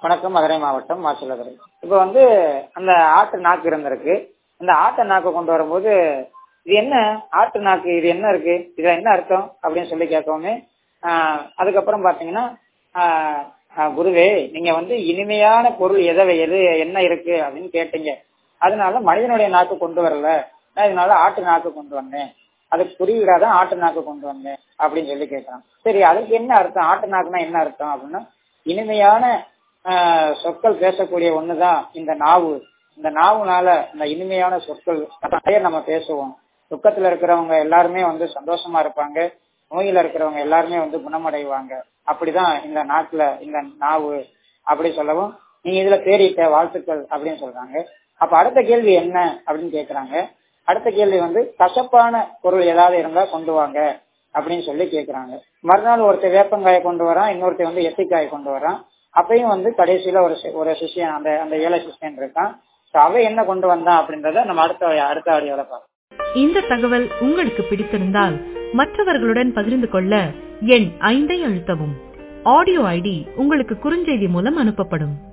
வணக்கம் மதுரை மாவட்டம் மாசிலதுறை இப்போ வந்து அந்த ஆட்டு நாக்கு இருந்திருக்கு அந்த ஆட்டு நாக்கு கொண்டு வரும்போது இது என்ன ஆட்டு நாக்கு இது என்ன இருக்கு இதுல என்ன அர்த்தம் அப்படின்னு சொல்லி கேட்கவுமே ஆஹ் அதுக்கப்புறம் பாத்தீங்கன்னா ஆஹ் ஆஹ் குருவே நீங்க வந்து இனிமையான பொருள் எதை எது என்ன இருக்கு அப்படின்னு கேட்டீங்க அதனால மனிதனுடைய நாக்கு கொண்டு வரல நான் இதனால ஆட்டு நாக்கு கொண்டு வந்தேன் அதுக்கு புரியுதா தான் ஆட்டு நாக்கு கொண்டு வந்தேன் அப்படின்னு சொல்லி கேட்கறான் சரி அதுக்கு என்ன அர்த்தம் ஆட்டு நாக்குனா என்ன அர்த்தம் அப்படின்னா இனிமையான ஆஹ் சொற்கள் பேசக்கூடிய ஒண்ணுதான் இந்த நாவு இந்த நாவுனால இந்த இனிமையான சொற்கள் நிறைய நம்ம பேசுவோம் துக்கத்துல இருக்கிறவங்க எல்லாருமே வந்து சந்தோஷமா இருப்பாங்க நோயில இருக்கிறவங்க எல்லாருமே வந்து குணமடைவாங்க அப்படிதான் இந்த நாட்டுல இந்த நாவு அப்படி சொல்லவும் நீங்க இதுல தேறிட்ட வாழ்த்துக்கள் அப்படின்னு சொல்றாங்க அப்ப அடுத்த கேள்வி என்ன அப்படின்னு கேக்குறாங்க அடுத்த கேள்வி வந்து கசப்பான பொருள் ஏதாவது இருந்தா கொண்டு வாங்க அப்படின்னு சொல்லி கேக்குறாங்க மறுநாள் ஒருத்தர் வேப்பங்காயை கொண்டு வரான் இன்னொருத்தர் வந்து எத்திக்காயை கொண்டு வரான் அப்பயும் வந்து கடைசியில ஒரு ஒரு சிஷியன் அந்த அந்த ஏழை சிஷியன் இருக்கான் அவன் என்ன கொண்டு வந்தான் அப்படின்றத நம்ம அடுத்த அடுத்த ஆடியோல பார்ப்போம் இந்த தகவல் உங்களுக்கு பிடித்திருந்தால் மற்றவர்களுடன் பகிர்ந்து கொள்ள எண் ஐந்தை அழுத்தவும் ஆடியோ ஐடி உங்களுக்கு குறுஞ்செய்தி மூலம் அனுப்பப்படும்